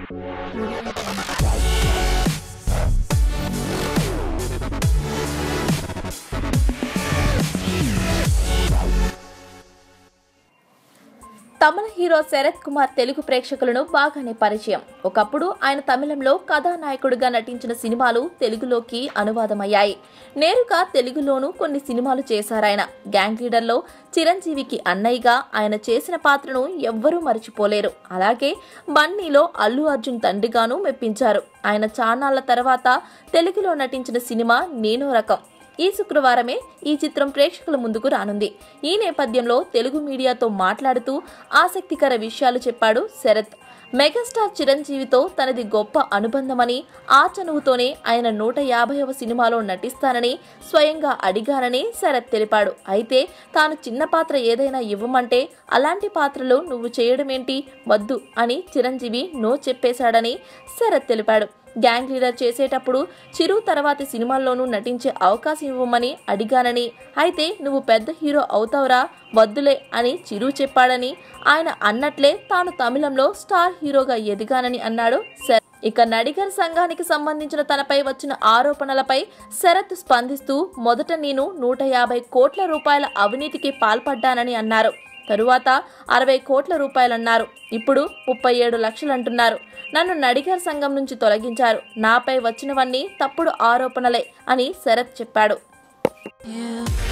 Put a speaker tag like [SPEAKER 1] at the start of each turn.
[SPEAKER 1] తమిళ hero Sarath Kumar Telugu ప్రేక్షకులను బాగానే పరిచయం ఒకప్పుడు ఆయన తమిళంలో కథానాయకుడిగా నటించిన సినిమాలు తెలుగులోకి అనువాదమయ్యాయి నేరుగా తెలుగులోనూ కొన్ని సినిమాలు చేశారాయన గ్యాంగ్ లీడర్లో చిరంజీవికి అన్నయ్యగా ఆయన చేసిన పాత్రను ఎవ్వరూ మర్చిపోలేరు అలాగే బన్నీలో అల్లు అర్జున్ తండ్రిగాను మెప్పించారు ఆయన చాన్నాళ్ల తర్వాత తెలుగులో నటించిన సినిమా నేనో రకం ఈ శుక్రవారమే ఈ చిత్రం ప్రేక్షకుల ముందుకు రానుంది ఈ నేపథ్యంలో తెలుగు మీడియాతో మాట్లాడుతూ ఆసక్తికర విషయాలు చెప్పాడు శరత్ మెగాస్టార్ చిరంజీవితో తనది గొప్ప అనుబంధమని ఆ చనువుతోనే ఆయన నూట యాభైవ సినిమాలో నటిస్తానని స్వయంగా అడిగానని శరత్ తెలిపాడు అయితే తాను చిన్న పాత్ర ఏదైనా ఇవ్వమంటే అలాంటి పాత్రలో నువ్వు చేయడమేంటి వద్దు అని చిరంజీవి నో చెప్పేశాడని శరత్ తెలిపాడు గ్యాంగ్ లీడర్ చేసేటప్పుడు చిరు తర్వాతి సినిమాల్లోనూ నటించే అవకాశం ఇవ్వమని అడిగానని అయితే నువ్వు పెద్ద హీరో అవుతావురా వద్దులే అని చిరు చెప్పాడని ఆయన అన్నట్లే తాను తమిళంలో స్టార్ హీరోగా ఎదిగానని అన్నాడు శరత్ ఇక నడిగర్ సంఘానికి సంబంధించిన తనపై వచ్చిన ఆరోపణలపై శరత్ స్పందిస్తూ మొదట నేను నూట యాభై కోట్ల రూపాయల అవినీతికి పాల్పడ్డానని అన్నారు తరువాత అరవై కోట్ల రూపాయలన్నారు ఇప్పుడు ముప్పై ఏడు లక్షలంటున్నారు నన్ను నడిగర్ సంఘం నుంచి తొలగించారు నాపై వచ్చినవన్నీ తప్పుడు ఆరోపణలే అని శరత్ చెప్పాడు
[SPEAKER 2] Yeah.